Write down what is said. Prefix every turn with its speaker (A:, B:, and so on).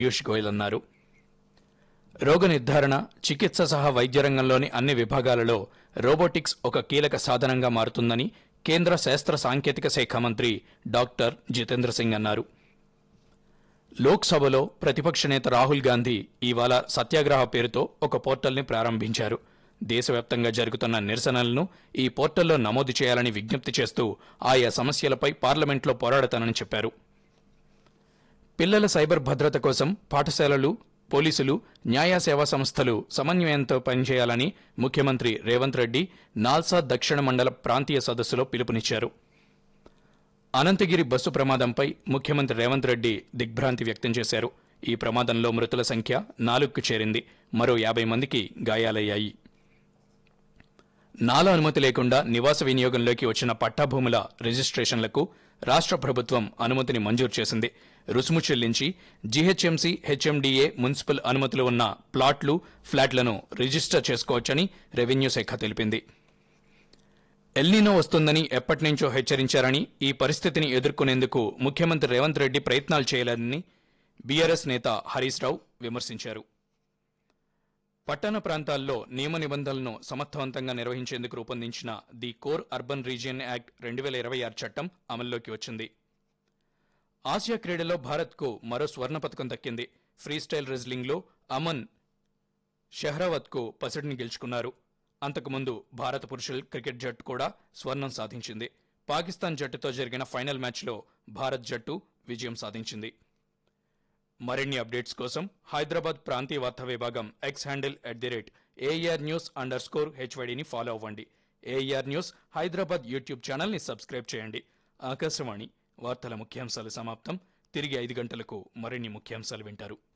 A: పీయూష్ గోయల్ అన్నారు రోగ నిర్ధారణ చికిత్స సహా వైద్య రంగంలోని అన్ని విభాగాలలో రోబోటిక్స్ ఒక కీలక సాధనంగా మారుతుందని కేంద్ర శాస్త్ర సాంకేతిక శాఖ మంత్రి డాక్టర్ జితేంద్ర సింగ్ అన్నారు లోక్సభలో ప్రతిపక్ష నేత రాహుల్ గాంధీ ఇవాళ సత్యాగ్రహ పేరుతో ఒక పోర్టల్ని ప్రారంభించారు దేశవ్యాప్తంగా జరుగుతున్న నిరసనలను ఈ పోర్టల్లో నమోదు చేయాలని విజ్ఞప్తి చేస్తూ ఆయా సమస్యలపై పార్లమెంట్లో పోరాడతానని చెప్పారు పిల్లల సైబర్ భద్రత కోసం పాఠశాలలు పోలీసులు న్యాయ సేవా సంస్థలు సమన్వయంతో పనిచేయాలని ముఖ్యమంత్రి రేవంత్ రెడ్డి నాల్సా దక్షిణ మండల ప్రాంతీయ సదస్సులో పిలుపునిచ్చారు అనంతగిరి బస్సు ప్రమాదంపై ముఖ్యమంత్రి రేవంత్ రెడ్డి దిగ్భ్రాంతి వ్యక్తం చేశారు ఈ ప్రమాదంలో మృతుల సంఖ్య నాలుగుకు చేరింది మరో యాభై మందికి గాయాలయ్యాయి నాల అనుమతి లేకుండా నివాస వినియోగంలోకి వచ్చిన పట్టాభూముల రిజిస్ట్రేషన్లకు రాష్ట్ర ప్రభుత్వం అనుమతిని మంజూరు చేసింది రుసుము చెల్లించి జీహెచ్ఎంసీ హెచ్ఎండిఏ మున్సిపల్ అనుమతులు ఉన్న ప్లాట్లు ఫ్లాట్లను రిజిస్టర్ చేసుకోవచ్చని రెవెన్యూ శాఖ తెలిపింది ఎల్నినో వస్తుందని ఎప్పటినుంచో హెచ్చరించారని ఈ పరిస్థితిని ఎదుర్కొనేందుకు ముఖ్యమంత్రి రేవంత్ రెడ్డి ప్రయత్నాలు చేయాలని బీఆర్ఎస్ నేత హరీష్ రావు విమర్శించారు పట్టణ ప్రాంతాల్లో నియమ నిబంధనలను సమర్థవంతంగా నిర్వహించేందుకు రూపొందించిన the core urban region act రెండు వేల ఇరవై ఆరు చట్టం అమల్లోకి వచ్చింది ఆసియా క్రీడలో భారత్కు మరో స్వర్ణ పథకం దక్కింది ఫ్రీస్టైల్ రెజ్లింగ్లో అమన్ షెహ్రావత్కు పసిడిని గెలుచుకున్నారు అంతకుముందు భారత పురుషుల క్రికెట్ జట్టు కూడా స్వర్ణం సాధించింది పాకిస్తాన్ జట్టుతో జరిగిన ఫైనల్ మ్యాచ్లో భారత్ జట్టు విజయం సాధించింది మరిన్ని అప్డేట్స్ కోసం హైదరాబాద్ ప్రాంతీయ వార్తా విభాగం X handle at the rate A R news underscore హెచ్వైడిని ఫాలో అవ్వండి ఏఆర్ న్యూస్ హైదరాబాద్ యూట్యూబ్ ఛానల్ని సబ్స్క్రైబ్ చేయండి ఆకాశవాణి వార్తల ముఖ్యాంశాలు సమాప్తం తిరిగి ఐదు గంటలకు మరిన్ని ముఖ్యాంశాలు వింటారు